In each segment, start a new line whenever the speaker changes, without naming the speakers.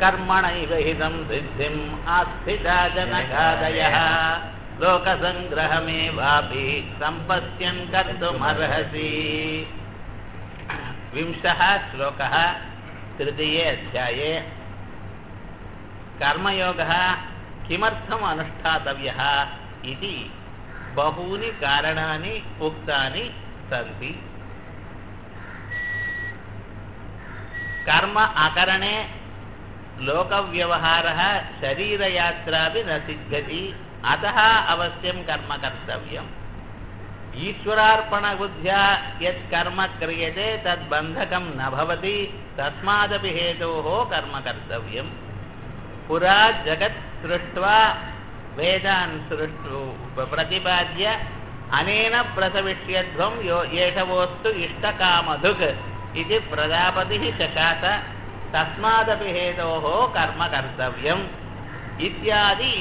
कर्मणैव हितं सिद्धिम् आस्थिता जनकादयः लोकसङ्ग्रहमेवापि सम्पश्यन् कर्तुमर्हसि विंशः श्लोकः तृतीये अध्याये कर्मयोगः किमर्थम् अनुष्ठातव्यः इति बहूनि कारणानि उक्तानि सन्ति कर्म अकरणे लोकव्यवहारः शरीरयात्रापि न सिद्ध्यति अतः अवश्यं कर्म कर्तव्यम् ईश्वरार्पणबुद्ध्या यत् कर्म क्रियते तद् बन्धकं न भवति तस्मादपि हेतोः कर्म कर्तव्यम् पुरा जगत् सृष्ट्वा वेदान् सृष्टु प्रतिपाद्य अनेन प्रसविष्यध्वं यो एषवोऽस्तु इष्टकामधुक् इति प्रजापतिः शशास तस्मादपि हेतोः कर्म कर्तव्यम् इत्यादि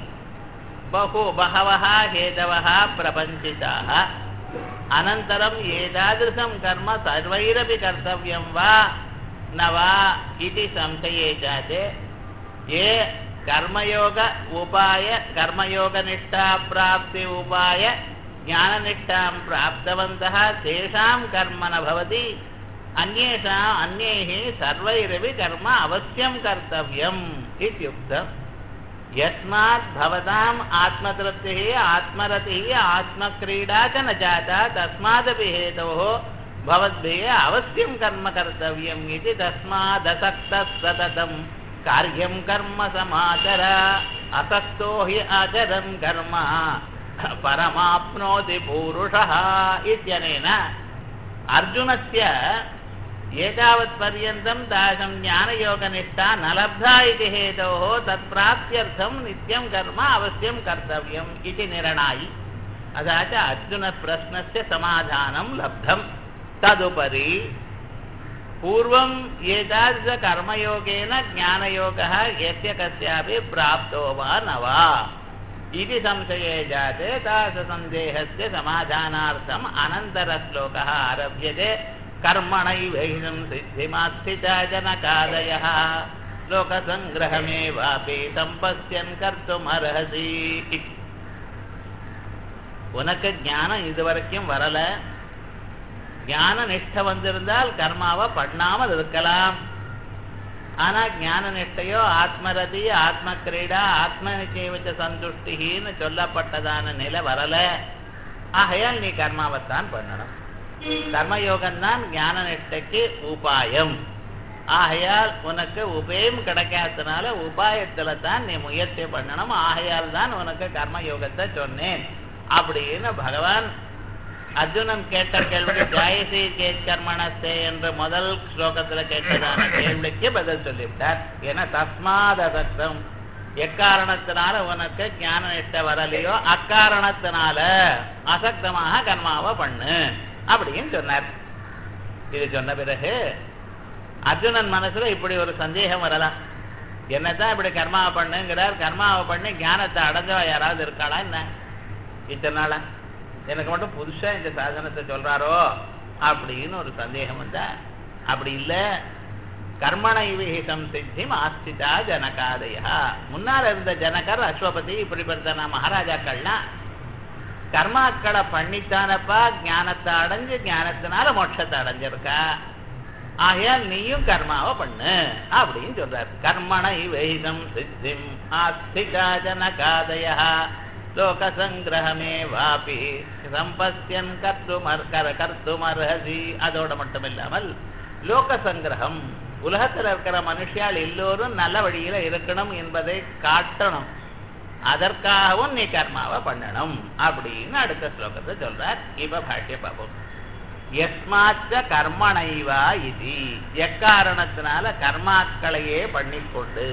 बहु बहवः हेतवः प्रपञ्चिताः अनन्तरम् एतादृशं कर्म सर्वैरपि कर्तव्यं वा न वा इति संशये जाते ये कर्मयोग उपाय कर्मयोगनिष्ठाप्राप्ति उपाय ज्ञाननिष्ठां प्राप्तवन्तः तेषां कर्म न भवति अन्येषाम् अन्यैः सर्वैरपि कर्म अवश्यं कर्तव्यम् इत्युक्तम् यस्मात् भवताम् आत्मतृप्तिः आत्मरतिः आत्मक्रीडा च न जाता तस्मादपि हेतोः भवद्भिः अवश्यं कर्म कर्तव्यम् इति तस्मादसक्तः सततं कार्यं कर्म समाचर असक्तो हि आचरन् कर्म परमाप्नोति पूरुषः इत्यनेन अर्जुनस्य एतावत्पर्यन्तं तादृशं ज्ञानयोगनिष्ठा न लब्धा इति हेतोः तत्प्राप्त्यर्थं नित्यं कर्म अवश्यं कर्तव्यम् इति निर्णायि अतः च अर्जुनप्रश्नस्य समाधानं लब्धं तदुपरि पूर्वम् एतादृशकर्मयोगेन ज्ञानयोगः यस्य कस्यापि प्राप्तो वा न वा इति संशये जाते तादृशसन्देहस्य समाधानार्थम् अनन्तरश्लोकः आरभ्यते कर्मणैवैनं सिद्धिमास्थिता जनकादयः लोकसङ्ग्रहमेवापि सम्पश्यन् कर्तुमर्हसि உனக்கு ஞானம் இது வரைக்கும் வரல ஞான நிஷ்டை வந்திருந்தால் கர்மாவை பண்ணாமல் இருக்கலாம் ஆனா ஞான நிஷ்டையோ ஆத்மரதி ஆத்ம கிரீடா ஆத்ம நிச்சயவச்ச சந்துஷ்டின்னு சொல்லப்பட்டதான நிலை வரல ஆகையால் நீ கர்மாவைத்தான் பண்ணணும் கர்மயோகம் தான் ஞான நிஷ்டைக்கு உபாயம் ஆகையால் உனக்கு உபயம் கிடைக்காதனால உபாயத்துல தான் நீ முயற்சி பண்ணணும் ஆகையால் தான் உனக்கு கர்மயோகத்தை சொன்னேன் அப்படின்னு பகவான் அர்ஜுனன் கேட்ட கேள்வி ஜாயசி கேட் கர்மணஸ்தே என்ற முதல் ஸ்லோகத்துல கேட்டதான கேள்விக்கு பதில் சொல்லிவிட்டார் ஏன்னா தஸ்மாத் அசக்தம் எக்காரணத்தினால உனக்கு ஞான நிஷ்டை வரலையோ அக்காரணத்தினால அசக்தமாக கர்மாவை பண்ணு அப்படின்னு சொன்னார் இது சொன்ன பிறகு அர்ஜுனன் மனசுல இப்படி ஒரு சந்தேகம் வரலாம் என்னதான் இப்படி கர்மாவை பண்ணுங்கிறார் கர்மாவை பண்ணி ஞானத்தை அடைஞ்சவா யாராவது இருக்காளா என்ன இத்தனை நாளா எனக்கு மட்டும் புதுசா இந்த சாதனத்தை சொல்றாரோ அப்படின்னு ஒரு சந்தேகம் வந்தா அப்படி இல்லை கர்மண விகிதம் சித்தி ஆஸ்திதா ஜனகாதயா முன்னால் இருந்த ஜனகர் அஸ்வபதி இப்படிப்பட்ட மகாராஜாக்கள்லாம் கர்மாக்களை பண்ணித்தானப்பா ஞானத்தை அடைஞ்சு ஞானத்தினால மோட்சத்தை அடைஞ்சிருக்கா ஆகையால் நீயும் கர்மாவை பண்ணு அப்படின்னு சொல்றார் கர்மண வைதம் சித்திம் ஆஸ்திகா ஜனகாதயா லோகசங்கிரகமே வாபி சம்பஸ்யன் கர்த்துமர் கர கர்த்துமர்ஹசி அதோட மட்டும் இல்லாமல் லோக சங்கிரகம் உலகத்தில் இருக்கிற மனுஷியால் எல்லோரும் நல்ல வழியில இருக்கணும் என்பதை காட்டணும் அதற்காகவும் நீ கர்மாவை பண்ணணும் அப்படின்னு அடுத்த ஸ்லோகத்தை சொல்றார் இப்ப பாஷ்ய பாபம் எஸ்மாச்ச கர்மணைவா இது எக்காரணத்தினால கர்மாக்களையே பண்ணிக்கொண்டு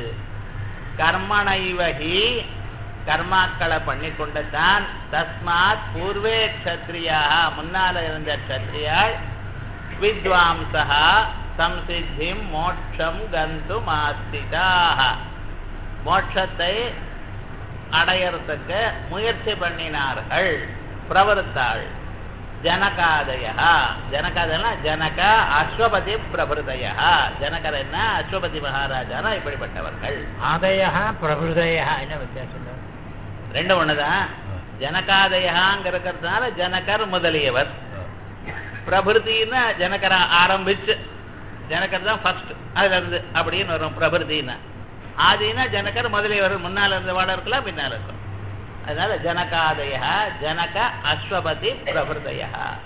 கர்மணைவகி கர்மாக்களை பண்ணிக்கொண்டுதான் தஸ்மாத் பூர்வே க்ஷத்ரியாக முன்னால இருந்த க்ஷத்ரியாள் வித்வாம்சா சம்சித்திம் மோட்சம் கந்து மாஸ்திதாக மோட்சத்தை அடையறதுக்கு முயற்சி பண்ணினார்கள் பிரவருத்தாள் ஜனகாதய ஜனகாதனா ஜனக அஸ்வபதி பிரபுதய ஜனகர் என்ன அஸ்வபதி மகாராஜானா இப்படிப்பட்டவர்கள்
ஆதயா பிரபுதயா என்ன வித்தியாசம்
ரெண்டு ஒண்ணுதான் ஜனகாதயாங்கிறதுனால ஜனகர் முதலியவர் பிரபிருத்தின்னா ஜனகர ஆரம்பிச்சு ஜனகர் தான் ஃபர்ஸ்ட் அதுல இருந்து அப்படின்னு வரும் பிரபிருத்தின்னா ஆதினா ஜனகர் முதலியவர் முன்னால இருந்து வாழ இருக்கலாம் பின்னால இருக்கும் அதனால ஜனகாதய ஜனக அஸ்வபதி பிரபுதய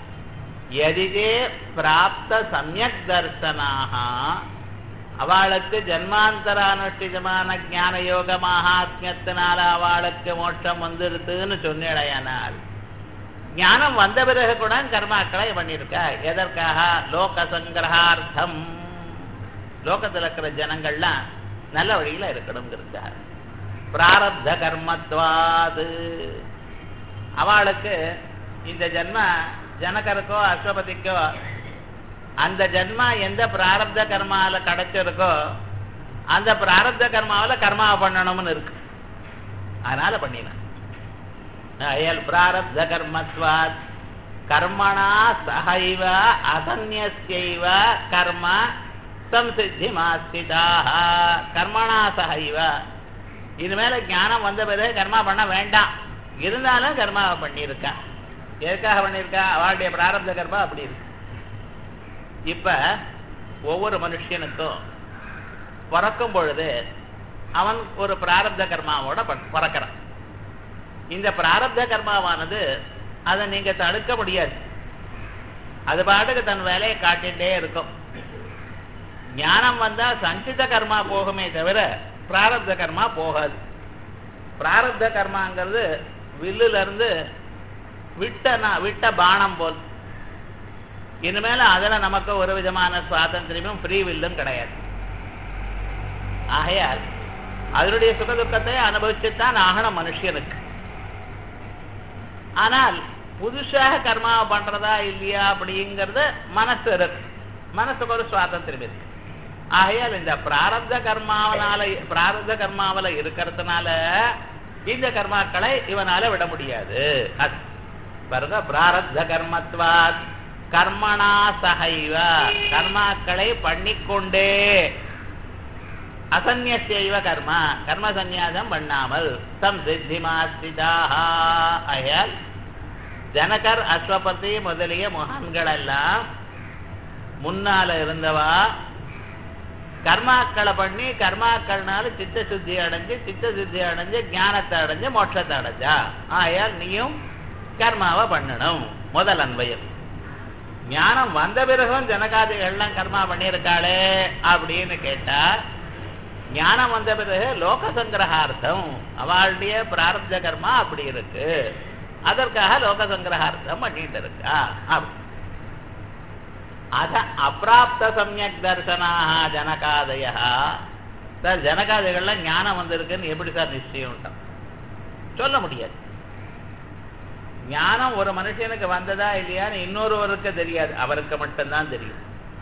எதிதே பிராப்த சமயக் தர்சனாக அவளுக்கு ஜன்மாந்தர அனுஷ்டிதமான ஞான யோக மகாத்மியத்தினால அவளுக்கு மோட்சம் வந்துருதுன்னு சொன்னேடையானால் ஞானம் வந்த பிறகு கூட கர்மாக்களை பண்ணியிருக்கா எதற்காக லோக சங்கிரகார்த்தம் லோகத்தில் இருக்கிற ஜனங்கள்லாம் நல்ல வழியில இருக்கணுங்கிறதுக்காக பிராரப்த கர்மத்வாது அவளுக்கு இந்த ஜென்ம ஜனகருக்கோ அஸ்வபதிக்கோ அந்த ஜென்மா எந்த பிராரப்த கர்மால கிடைச்சிருக்கோ அந்த பிராரப்த கர்மாவில் கர்மாவை பண்ணணும்னு இருக்கு அதனால பண்ணினேன் அயல் பிராரப்த கர்மத்வாத் கர்மணா சகைவ அசன்யஸ்யைவ கர்ம சம்சித்தி மாஸ்திதாக கர்மணா சகைவ இனிமேல ஞானம் வந்த பிறகு கர்மா பண்ண வேண்டாம் இருந்தாலும் கர்மாவை பண்ணியிருக்கான் எதுக்காக பண்ணியிருக்கா அவளுடைய பிராரப்த கர்மா அப்படி இருக்கு இப்ப ஒவ்வொரு மனுஷனுக்கும் பிறக்கும் பொழுது அவன் ஒரு பிராரப்த கர்மாவோட ப- பிறக்கிறான் இந்த பிராரப்த கர்மாவானது அதை நீங்க தடுக்க முடியாது அது பாட்டுக்கு தன் வேலையை காட்டிகிட்டே இருக்கும் ஞானம் வந்தா சஞ்சித கர்மா போகுமே தவிர பிராரப்த கர்மா போகாது பிராரப்த கர்மாங்கிறது வில்லுல இருந்து விட்ட நா- விட்ட பானம் போல் இனிமேல அதுல நமக்கு ஒரு விதமான சுவாதந்திரமும் ஃப்ரீ வில்லும் கிடையாது ஆகையால் அதனுடைய சுகதுக்கத்தை அனுபவிச்சுத்தான் ஆகணும் மனுஷனுக்கு ஆனால் புதுசாக கர்மாவை பண்றதா இல்லையா அப்படிங்கறது மனசு இருக்கு மனசுக்கு ஒரு சுவாதந்திரம் இருக்கு ஆகையால் இந்த பிராரப்த கர்மாவனால பிராரப்த கர்மாவில இருக்கிறதுனால இந்த கர்மாக்களை இவனால விட முடியாது அது பாருங்க பிராரப்த கர்மத்வாத் கர்மணா சகைவ கர்மாக்களை பண்ணிக்கொண்டே அசன்யசைவ கர்மா கர்ம சந்நியாசம் பண்ணாமல் தம் சித்திமாஸ்திதாக ஆகையால் ஜனகர் அஸ்வபதி முதலிய மகான்கள் எல்லாம் முன்னால இருந்தவா கர்மாக்களை பண்ணி கர்மாக்கள்னால சித்த சுத்தி அடைஞ்சு சித்த சுத்தி அடைஞ்சு ஞானத்தை அடைஞ்சு மோட்சத்தை அடைஞ்சா ஆயால் நீயும் கர்மாவை பண்ணணும் முதல் அன்வயம் ஞானம் வந்த பிறகும் ஜனகாதிகள்லாம் கர்மா பண்ணியிருக்காளே அப்படின்னு கேட்டா ஞானம் வந்த பிறகு லோக சங்கிரகார்த்தம் அவளுடைய பிராரப்த கர்மா அப்படி இருக்கு அதற்காக லோக சங்கிரகார்த்தம் பண்ணிட்டு இருக்கா அப்படி அத அப்பிராப்த சமயக் தர்சனாக ஜனகாதய சார் ஜனகாதைகள்லாம் ஞானம் வந்திருக்குன்னு எப்படி சார் நிச்சயம் உண்டாம் சொல்ல முடியாது ஞானம் ஒரு மனுஷனுக்கு வந்ததா இல்லையான்னு இன்னொருவருக்கு தெரியாது அவருக்கு மட்டும்தான் தெரியும்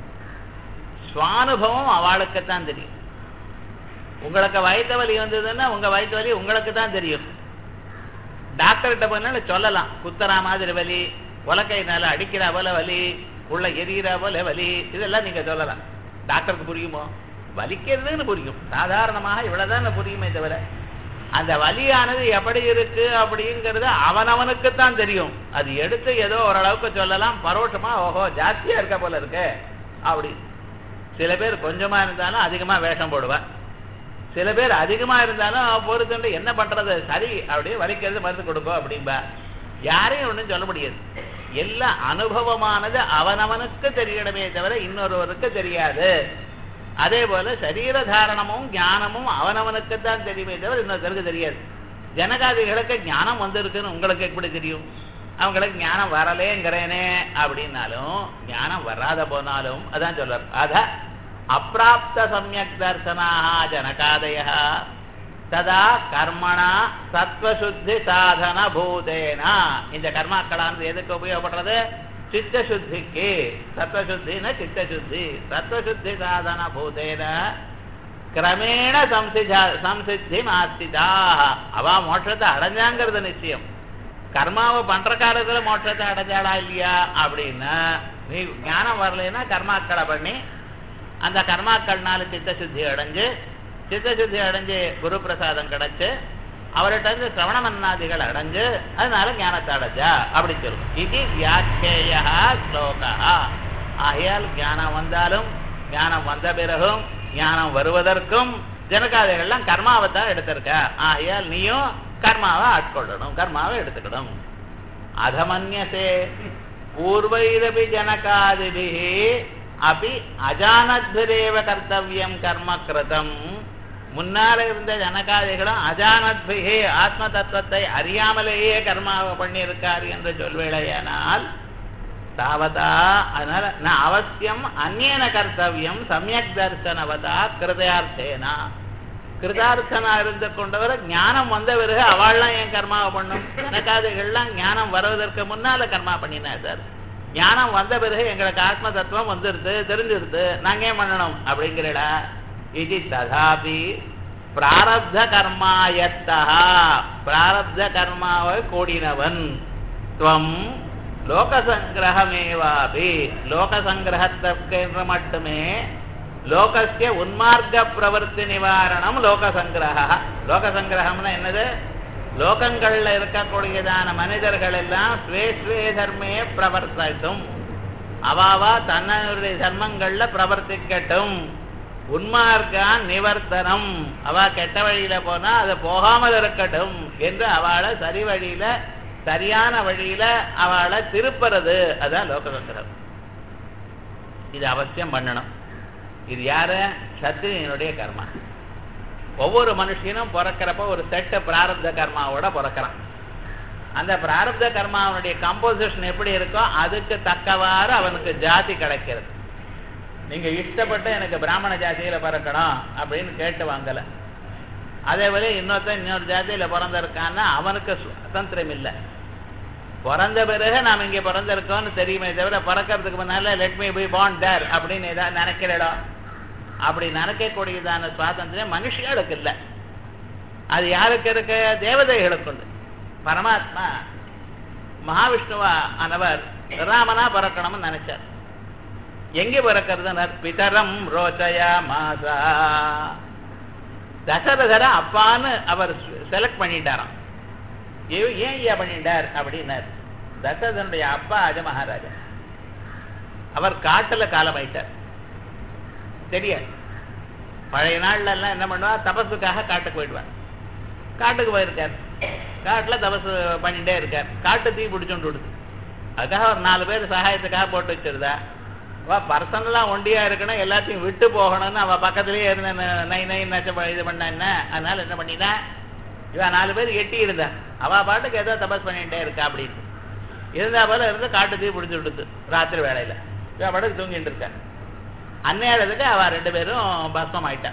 சுவானுபவம் அவளுக்கு தான் தெரியும் உங்களுக்கு வயிற்று வலி வந்ததுன்னா உங்க வயிற்று வலி உங்களுக்கு தான் தெரியும் டாக்டர்கிட்ட போனாலும் சொல்லலாம் குத்துறா மாதிரி வலி உலக்கையினால அடிக்கிறா போல வலி உள்ள எரியிறா போல வலி இதெல்லாம் நீங்க சொல்லலாம் டாக்டருக்கு புரியுமோ வலிக்கிறதுன்னு புரியும் சாதாரணமாக இவ்வளவுதான் புரியுமே தவிர அந்த வலியானது எப்படி இருக்கு அப்படிங்கிறது அவனவனுக்கு தான் தெரியும் அது எடுத்து ஏதோ ஓரளவுக்கு சொல்லலாம் பரோட்சமா ஓஹோ ஜாஸ்தியா இருக்க போல இருக்கு அப்படி சில பேர் கொஞ்சமா இருந்தாலும் அதிகமா வேஷம் போடுவான் சில பேர் அதிகமா இருந்தாலும் பொறுத்துண்டு என்ன பண்றது சரி அப்படியே வலிக்கிறது மருந்து கொடுக்கும் அப்படிம்பா யாரையும் ஒண்ணும் சொல்ல முடியாது எல்லா அனுபவமானது அவனவனுக்கு தெரியணுமே தவிர இன்னொருவருக்கு தெரியாது அதே போல சரீர தாரணமும் ஞானமும் அவனவனுக்கு தான் தெரியுமே தவிர இன்னொருத்தருக்கு தெரியாது ஜனகாதிகளுக்கு ஞானம் வந்திருக்குன்னு உங்களுக்கு எப்படி தெரியும் அவங்களுக்கு ஞானம் வரலேங்கிறேனே அப்படின்னாலும் ஞானம் வராத போனாலும் அதான் சொல்றார் அத அப்பிராப்த சமயக் தர்சனாக ஜனகாதய ததா கர்மணா சத்வசுத்தி சாதன பூதேனா இந்த கர்மாக்களானது எதுக்கு உபயோகப்படுறது சித்த சுத்திக்கு சத்வசுத்தின சித்த சுத்தி சத்வசுத்தி சாதன பூதேன கிரமேண சம்சிதா சம்சித்தி மாஸ்திதா அவ மோட்சத்தை அடைஞ்சாங்கிறது நிச்சயம் கர்மாவை பண்ற காலத்துல மோட்சத்தை அடைஞ்சாளா இல்லையா அப்படின்னா நீ ஞானம் வரலைன்னா கர்மாக்களை பண்ணி அந்த கர்மாக்கள்னால சித்த சுத்தி அடைஞ்சு சித்த சுத்தி அடைஞ்சு குரு பிரசாதம் கிடைச்சு அவர்கிட்ட இருந்து சிரவண மன்னாதிகள் அடைஞ்சு அதனால ஞானத்தை அடைஞ்சா அப்படி சொல்லும் இது வியாக்கியா ஸ்லோகா ஆகையால் ஞானம் வந்தாலும் ஞானம் வந்த பிறகும் ஞானம் வருவதற்கும் ஜனகாதிகள்லாம் கர்மாவை தான் எடுத்திருக்க ஆகையால் நீயும் கர்மாவை ஆட்கொள்ளணும் கர்மாவை எடுத்துக்கணும் அதமன்யசே பூர்வைரபி ஜனகாதிபி அப்படி அஜானத்பிரேவ கர்த்தவியம் கர்ம கிருதம் முன்னால இருந்த ஜனகாதிகளும் அஜானத்பிகே ஆத்ம தத்துவத்தை அறியாமலேயே கர்மாவை பண்ணியிருக்கார் என்று சொல்வேளையானால் தாவதா அதனால நான் அவசியம் அந்நியன கர்த்தவியம் சமயக் தர்சனவதா கிருதயார்த்தேனா கிருதார்த்தனா இருந்து கொண்டவர் ஞானம் வந்த பிறகு அவள்லாம் ஏன் கர்மாவை பண்ணும் ஜனகாதிகள்லாம் ஞானம் வருவதற்கு முன்னால கர்மா பண்ணினா சார் ஞானம் வந்த பிறகு எங்களுக்கு ஆத்ம தத்துவம் வந்துருது தெரிஞ்சிருது நாங்க ஏன் பண்ணணும் அப்படிங்கிறடா இது ததாபி பிராரப்த கர்மாயத்தா பிராரப்த கர்மாவை கூடினவன் துவம் லோக சங்கிரகமேவாபி லோக சங்கிரகத்திற்கு மட்டுமே லோகஸ்ய உன்மார்க்க பிரவர்த்தி நிவாரணம் லோக சங்கிரக லோக சங்கிரகம்னா என்னது லோகங்கள்ல இருக்கக்கூடியதான மனிதர்கள் எல்லாம் ஸ்வே ஸ்வே தர்மே பிரவர்த்தித்தும் அவாவா தன்னுடைய தர்மங்கள்ல பிரவர்த்திக்கட்டும் உன்மார்க்கா நிவர்த்தனம் அவ கெட்ட வழியில போனா அது போகாமல் இருக்கட்டும் என்று அவளை சரி வழியில சரியான வழியில அவளை திருப்புறது அதான் லோகசங்கரம் இது அவசியம் பண்ணணும் இது யாரு சத்திரியனுடைய கர்மா ஒவ்வொரு மனுஷனும் பிறக்கிறப்ப ஒரு செட்டு பிராரப்த கர்மாவோட பிறக்கிறான் அந்த பிராரப்த கர்மாவனுடைய கம்போசிஷன் எப்படி இருக்கோ அதுக்கு தக்கவாறு அவனுக்கு ஜாதி கிடைக்கிறது நீங்க இஷ்டப்பட்டு எனக்கு பிராமண ஜாதியில பிறக்கணும் அப்படின்னு கேட்டு வாங்கல அதே போல இன்னொருத்தன் இன்னொரு ஜாதியில பிறந்திருக்கான்னா அவனுக்கு சுதந்திரம் இல்லை பிறந்த பிறகு நாம் இங்க பிறந்திருக்கோம்னு தெரியுமே தவிர பிறக்கிறதுக்கு முன்னால let me be bond there அப்படின்னு ஏதாவது நினைக்கிற இடம் அப்படி நினைக்கக்கூடியதான சுவாதந்திரம் மனுஷிகளுக்கு இல்லை அது யாருக்கு இருக்கு தேவதைகளுக்கு உண்டு பரமாத்மா மகாவிஷ்ணுவா ஆனவர் ராமனா பிறக்கணும்னு நினைச்சார் எங்க பிறக்கிறது பிதரம் ரோச்சயா மாசா தசரதர அப்பான்னு அவர் செலக்ட் பண்ணிட்டாராம் ஏன் ஐயா பண்ணிட்டார் அப்படின்னார் தசரதனுடைய அப்பா அஜ மகாராஜா அவர் காட்டுல காலமாயிட்டார் தெரியாது பழைய நாள்ல எல்லாம் என்ன பண்ணுவார் தபஸுக்காக காட்டுக்கு போயிடுவார் காட்டுக்கு போயிருக்கார் காட்டுல தபசு பண்ணிட்டே இருக்கார் காட்டு தீ பிடிச்சோண்டு விடுது அதுக்காக ஒரு நாலு பேர் சகாயத்துக்காக போட்டு வச்சிருந்தா அவ பர்சனலா ஒண்டியா இருக்கணும் எல்லாத்தையும் விட்டு போகணும்னு அவ பக்கத்திலேயே இருந்த நை நை நச்ச இது பண்ண என்ன அதனால என்ன பண்ணினா இவன் நாலு பேர் எட்டி இருந்தா அவ பாட்டுக்கு ஏதோ தபஸ் பண்ணிட்டே இருக்கா அப்படின்னு இருந்தா போல இருந்து காட்டு தீ பிடிச்சி விடுது ராத்திரி வேலையில இவன் பாட்டுக்கு தூங்கிட்டு இருக்கா அந்நேரத்துக்கு அவ ரெண்டு பேரும் பஸ்மம் ஆயிட்டா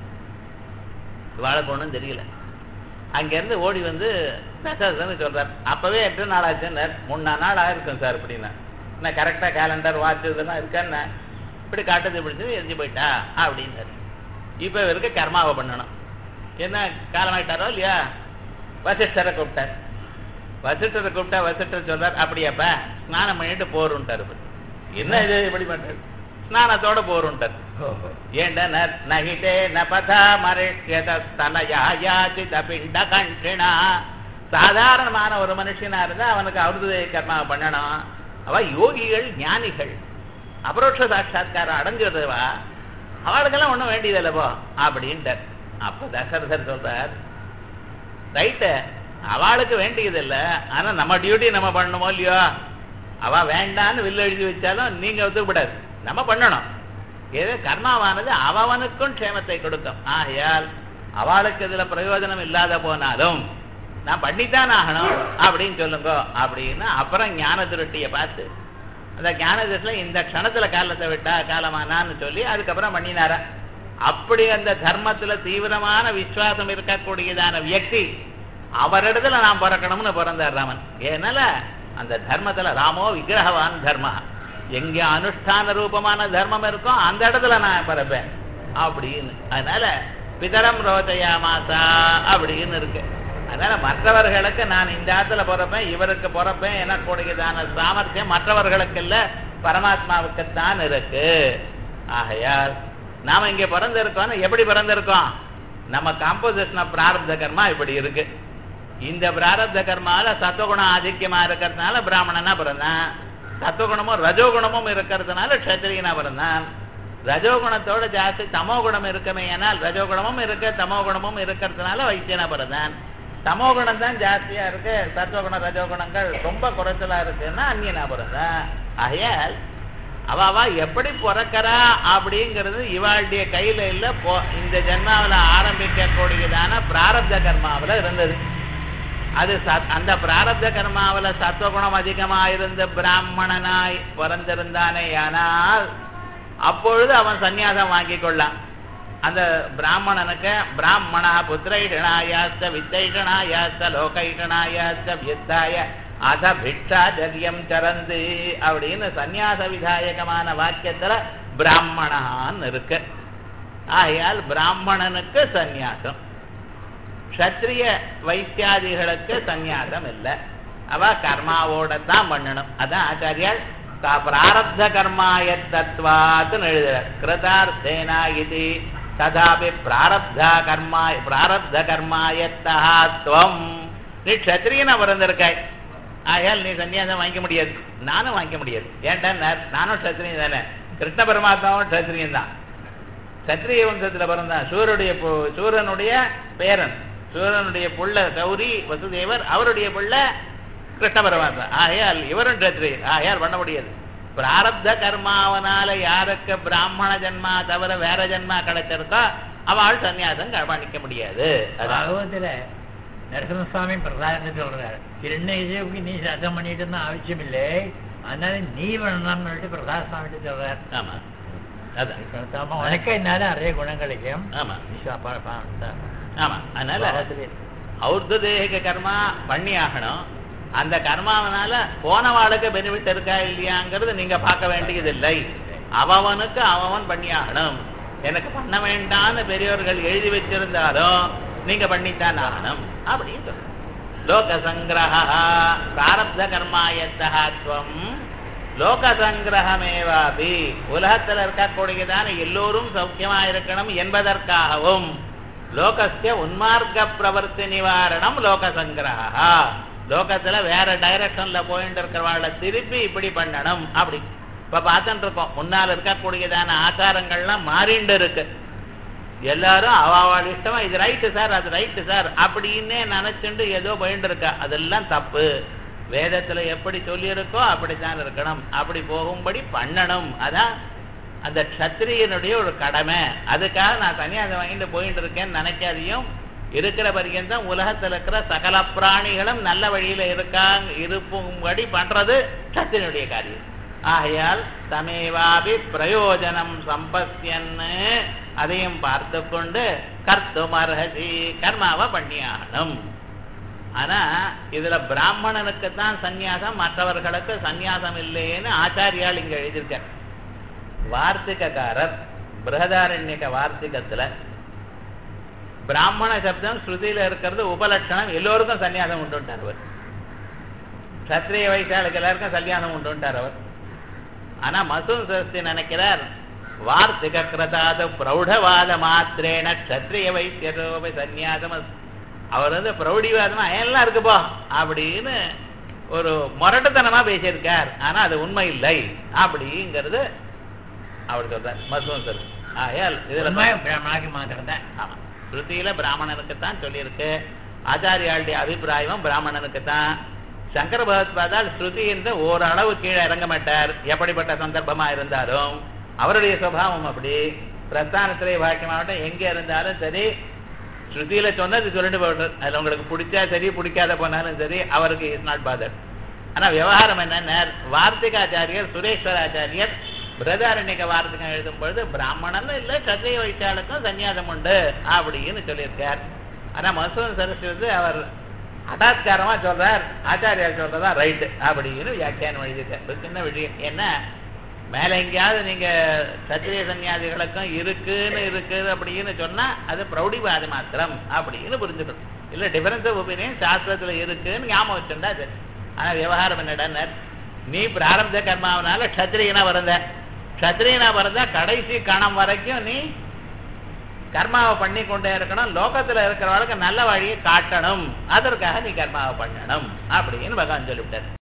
இவாளுக்கு ஒன்றும் தெரியல அங்கேருந்து ஓடி வந்து தசரதன்னு சொல்றார் அப்பவே எட்டு நாள் ஆச்சுன்னார் மூணு நாள் ஆயிருக்கும் சார் அப்படின்னா என்ன கரெக்டாக கேலண்டர் வாட்ச் இதெல்லாம் இருக்கான்னு இப்படி காட்டுது பிடிச்சது எரிஞ்சு போயிட்டா அப்படின்னாரு இப்போ இவருக்கு கர்மாவை பண்ணணும் என்ன காலமாயிட்டாரோ இல்லையா வசிஷ்டரை கூப்பிட்டார் வசிஷ்டரை கூப்பிட்டா வசிஷ்டர் சொல்றார் அப்படியாப்பா ஸ்நானம் பண்ணிட்டு போருன்ட்டார் என்ன இது இப்படி பண்றாரு ஸ்நானத்தோட போருன்ட்டார் ஏண்டா நகிட்டே நபதா மரிஷ்யதனயாச்சித பிண்ட கண்டினா சாதாரணமான ஒரு மனுஷனா இருந்தா அவனுக்கு அவருது கர்மாவை பண்ணணும் அவ யோகிகள் ஞானிகள் அபரோட்ச சாட்சா்காரம் அடைஞ்சிடுவா அவளுக்கெல்லாம் ஒண்ணும் வேண்டியதில்லப்போ அப்படின்ட்டார் அப்ப தசரதர் சொல்றார் ரைட்டு அவளுக்கு வேண்டியது இல்லை ஆனா நம்ம டியூட்டி நம்ம பண்ணணுமோ இல்லையோ அவ வேண்டான்னு வில்லு எழுதி வச்சாலும் நீங்க ஒத்துக்கூடாது நம்ம பண்ணணும் ஏதோ கர்மாவானது அவனுக்கும் க்ஷேமத்தை கொடுக்கும் ஆகையால் அவளுக்கு இதுல பிரயோஜனம் இல்லாத போனாலும் நான் பண்ணித்தான் ஆகணும் அப்படின்னு சொல்லுங்க அப்படின்னு அப்புறம் ஞான திருஷ்டியை பார்த்து அந்த ஞான திருஷ்டில இந்த க்ஷணத்துல காலத்தை விட்டா காலமானான்னு சொல்லி அதுக்கப்புறம் பண்ணினாரா அப்படி அந்த தர்மத்துல தீவிரமான விசுவாசம் இருக்கக்கூடியதான வியக்தி அவரிடத்துல நான் பிறக்கணும்னு பிறந்தார் ராமன் ஏனால அந்த தர்மத்துல ராமோ விக்கிரகவான் தர்ம எங்க அனுஷ்டான ரூபமான தர்மம் இருக்கோ அந்த இடத்துல நான் பிறப்பேன் அப்படின்னு அதனால பிதரம் ரோஜயா மாசா அப்படின்னு இருக்கு அதனால மற்றவர்களுக்கு நான் இந்த ஆத்துல பிறப்பேன் இவருக்கு பிறப்பேன் எனக்கூடியதான சாமர்த்தியம் மற்றவர்களுக்கு இல்ல பரமாத்மாவுக்குத்தான் இருக்கு ஆகையால் நாம இங்க பிறந்திருக்கோம் எப்படி பிறந்திருக்கோம் நம்ம காம்போசிஷன் ஆஃப் பிராரப்த கர்மா இப்படி இருக்கு இந்த பிராரப்த கர்மால சத்துவகுணம் ஆதிக்கியமா இருக்கிறதுனால பிராமணனா பிறந்தான் சத்துவகுணமும் ரஜோகுணமும் இருக்கிறதுனால க்ஷத்திரியனா பிறந்தான் ரஜோகுணத்தோட ஜாஸ்தி தமோ குணம் இருக்குமே ஆனால் ரஜோகுணமும் இருக்கு தமோ குணமும் இருக்கிறதுனால வைத்தியனா பிறந்தான் தமோ குணம் தான் ஜாஸ்தியா இருக்கு சத்துவகுணம் ரஜோகுணங்கள் ரொம்ப குறைச்சலா இருக்குன்னா அந்நியனா பிறந்தான் ஆகையால் அவ அவ எப்படி பிறக்கிறா அப்படிங்கிறது இவாளுடைய கையில இல்ல போ இந்த ஜென்மாவில ஆரம்பிக்க கூடியதான பிராரப்த கர்மாவில இருந்தது அது சத்- அந்த பிராரப்த கர்மாவில சத்துவகுணம் அதிகமா இருந்த பிராமணனாய் பிறந்திருந்தானே ஆனால் அப்பொழுது அவன் சந்நியாசம் வாங்கி கொள்ளான் அந்த பிராமணனுக்கு பிராமணா புத்திரைஷனாயாஸ்த வித்தைஷனாயாஸ்த லோகைஷனாயாஸ்த வியத்தாய அத பிக்ஷாச்சரியம் சரந்து அப்படின்னு சந்நியாச விதாயகமான வாக்கியத்துல பிராமணான்னு இருக்கு ஆகையால் பிராமணனுக்கு சந்நியாசம் க்ஷத்ரிய வைத்தியாதிகளுக்கு சந்நியாசம் இல்லை அவ கர்மாவோட தான் பண்ணணும் அதான் ஆச்சாரியால் தா- பிராரப்த கர்மாய தத்வாத்துன்னு எழுதுறார் கிருதார்த்தேனா இது ததாபி பிராரப்தா கர்மா பிராரப்த கர்மாயத்தா துவம் நீ க்ஷத்ரியனா பிறந்திருக்காய் ஆகையால் நீ சன்னியாசம் வாங்கிக்க முடியாது நானும் வாங்கிக்க முடியாது ஏன்டா நான்- நானும் க்ஷத்ரியன் தானே கிருஷ்ண பரமாத்மாவும் க்ஷத்ரியன் தான் சத்திரிய வம்சத்துல பிறந்தான் சூரனுடைய பு- சூரனுடைய பேரன் சூரனுடைய புள்ள கௌரி வசுதேவர் அவருடைய புள்ள கிருஷ்ண பரமாத்மா ஆகையால் இவரும் சத்திரியர் ஆகையால் பண்ண முடியாது பிராரப்த கர்மாவனால யாருக்கு பிராமண ஜென்மா தவிர வேற ஜென்மா கிடைச்சிருக்கோ அவள் சன்னியாசம் க- பண்ணிக்க முடியாது அதான்
ഭാഗവത്തില് നരസിംഹസ്വാമി പ്രധാനം சொல்றாரு ഹിരണ്യകശിപുக்கு நீ சத்தம் பண்ணிட்டு இருந்தா ஆவசியமில்லை அதனால நீ வேணும்னு சொல்லிட்டு பிரதான சுவாமி சொல்றாரு
ஆமா அதான்
ஆமா, உனக்கு என்னால நிறைய குணம் கிடைக்கும்
ஆமா
நீ சா- பா- பா- பா-
ஆமா அதனால
பாவத்திலே இருக்கு.
ஔர்த தேக கர்மா பண்ணி ஆகணும் அந்த கர்மாவனால போனவாளுக்கு பெனிஃபிட் இருக்கா இல்லையாங்கிறது நீங்க பார்க்க வேண்டியதில்லை அவனுக்கு அவன் பண்ணி ஆகணும் எனக்கு பண்ண வேண்டாம்னு பெரியவர்கள் எழுதி வச்சிருந்தாலும் நீங்க பண்ணித்தான் ஆகணும் அப்படின்னு சொல்றோம். லோக சங்கிரக பிராரப்த கர்மாயத்தகாத்வம் லோக சங்கிரகமேவாபி உலகத்துல இருக்கக்கூடியதான எல்லோரும் சௌக்கியமா இருக்கணும் என்பதற்காகவும் லோகஸ்ய உன்மார்க்க பிரவர்த்தி நிவாரணம் லோக சங்கிரகா லோகத்துல வேற டைரக்ஷன்ல போயிட்டு இருக்கிறவாள திருப்பி இப்படி பண்ணணும் அப்படி இப்ப பார்த்துட்டு இருக்கோம் முன்னால் இருக்கக்கூடியதான ஆச்சாரங்கள்லாம் மாறிண்டு இருக்கு எல்லாரும் அவள் இஷ்டமா இது ரைட்டு சார் அது ரைட்டு சார் அப்படின்னே நினைச்சுண்டு ஏதோ போயிட்டு இருக்கா அதெல்லாம் தப்பு வேதத்துல எப்படி சொல்லியிருக்கோ அப்படித்தான் இருக்கணும் அப்படி போகும்படி பண்ணணும் அதான் அந்த க்ஷத்திரியனுடைய ஒரு கடமை அதுக்காக நான் தனியாக அதை வாங்கிட்டு போயிட்டு இருக்கேன்னு நினைக்காதையும் இருக்கிற பரியந்தம் உலகத்துல இருக்கிற சகல பிராணிகளும் நல்ல வழியில இருக்காங்க இருக்கும்படி பண்றது க்ஷத்திரியனுடைய காரியம் ஆகையால் தமேவாபி பிரயோஜனம் சம்பஸ்யன்னு அதையும் பார்த்து கொண்டு கர்த்துமர்ஹசி கர்மாவை பண்ணியாகணும் ஆனா இதுல பிராமணனுக்கு தான் சந்நியாசம் மற்றவர்களுக்கு சந்நியாசம் இல்லைன்னு ஆச்சாரியால் இங்க எழுதியிருக்கார் வார்த்திகக்காரர் பிரகதாரண்யக வார்த்திகத்துல பிராமண சப்தம் ஸ்ருதியில இருக்கிறது உபலட்சணம் எல்லோருக்கும் சந்நியாசம் உண்டுட்டார் அவர் சத்திரிய வயசாளுக்கு எல்லாருக்கும் சன்னியாசம் உண்டுட்டார் அவர் ஆனா மசூன் சரஸ்தி நினைக்கிறார் வார்த்திக கிரதாத பிரௌಢவாத மாத்திரேன க்ஷத்ரிய வைத்தியரோபி சந்நியாசம் அஸ்தி. அவர் வந்து பிரௌடிவாதமா எல்லாம் இருக்குப்பா அப்படின்னு ஒரு முரட்டுத்தனமா பேசியிருக்கார் ஆனா அது உண்மை இல்லை அப்படிங்கிறது அவர் சொல்றார் மசூன் சரஸ்தி ஆகையால் இதுல
உண்மை பிராமணாக்கு மாத்திரம் தான்
ஆமா ஸ்ருதியில பிராமணனுக்கு தான் சொல்லியிருக்கு ஆச்சாரியாளுடைய அபிப்பிராயமும் பிராமணனுக்கு தான் சங்கர பகவத்பாதால் ஸ்ருதி என்று ஓரளவு கீழே இறங்க மாட்டார் எப்படிப்பட்ட சந்தர்ப்பமா இருந்தாலும் அவருடைய சுபாவம் அப்படி பிரஸ்தானத்திலே வாக்கியமாகட்டும் எங்க இருந்தாலும் சரி ஸ்ருதியில சொன்னது சொல்லிட்டு போட்டார் அதுல உங்களுக்கு பிடிச்சா சரி பிடிக்காத போனாலும் சரி அவருக்கு இஸ் நாட் பாதர் ஆனா விவகாரம் என்னன்னா வார்த்திகாச்சாரியர் சுரேஸ்வராச்சாரியர் பிரதாரண்யக வார்த்தைகள் எழுதும் பொழுது பிராமணன் இல்ல சத்திரிய வைத்தாளுக்கும் சன்னியாசம் உண்டு அப்படின்னு சொல்லியிருக்கார் ஆனா மசூன் சரஸ்வதி அவர் ஹட்டாத்காரமா சொல்றார் ஆச்சாரியார் சொல்றதா ரைட்டு அப்படின்னு வியாக்கியானம் எழுதியிருக்கார் ஒரு சின்ன விஷயம் என்ன மேல எங்கேயாவது நீங்க சத்திரிய சன்னியாசிகளுக்கும் இருக்குன்னு இருக்குது அப்படின்னு சொன்னா அது பிரௌடிவாதி மாத்திரம் அப்படின்னு புரிஞ்சுக்கணும் இல்ல டிஃபரன்ஸ் ஆஃப் ஒப்பீனியன் சாஸ்திரத்துல இருக்குன்னு ஞாபகம் வச்சுட்டா சரி ஆனா விவகாரம் என்னடா நீ பிராரப்த கர்மாவனால க்ஷத்ரியனா பிறந்த க்ஷத்ரியனா பிறந்தா கடைசி கணம் வரைக்கும் நீ கர்மாவை பண்ணி கொண்டே இருக்கணும் லோகத்துல இருக்கிறவளுக்கு நல்ல வழியை காட்டணும் அதற்காக நீ கர்மாவை பண்ணணும் அப்படின்னு பகவான் சொல்லிவிட்டார்